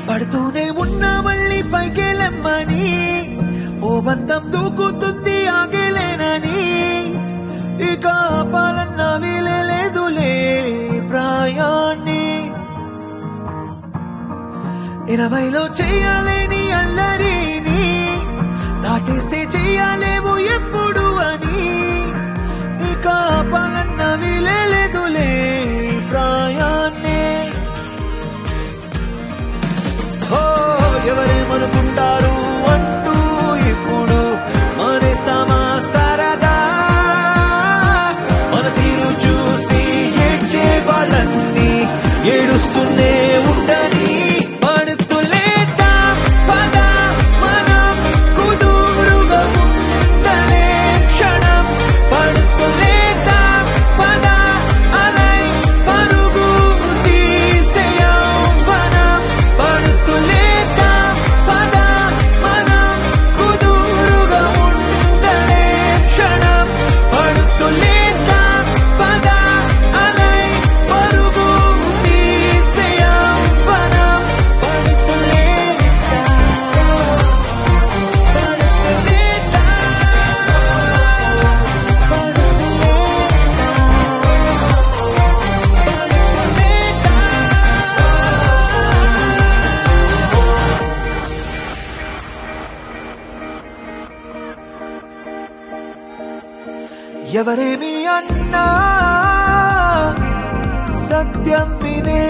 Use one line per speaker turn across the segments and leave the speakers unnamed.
పడుతూనే ఉన్న మళ్ళీ పైకెళ్ళమ్మని ఓ బంధం దూకుతుంది ఆగలేనని ఇక ఆపాలన్న వీలలేదులే ప్రాయాన్ని ఇరవైలో చెయ్యాలేని అల్లరిని దాటేస్తే చెయ్యాలేమో ఎప్పుడు అని ఇక ఆపాలన్న వీలలేదులే ప్రాయాన్ని ఓ ఎవరేమనుకుంటారు అంటూ ఇప్పుడు మానేస్తామా సరదా మన తీరు చూసి ఏడ్చే వాళ్ళన్నీ ఏడుస్తూనే ఉండని పడుతులేట పద మనం కుదురుగా ఉండలే క్షణం పడుతులేట పద అలై పరుగు తీసేయవ్వనం పడుతులేట పద మనం కుదురుగా ఉండలే క్షణం పడుతులేట పద అలై పరుగు తీసేయవ్వనం పడుతులేట పడుతులేట ఎవరేమి అన్నా సత్యం వినే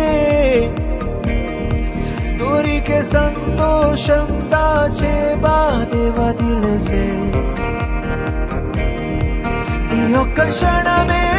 దొరికే సంతోషం దాచే బాధే వదిలేసే ఈ ఒక్క క్షణమే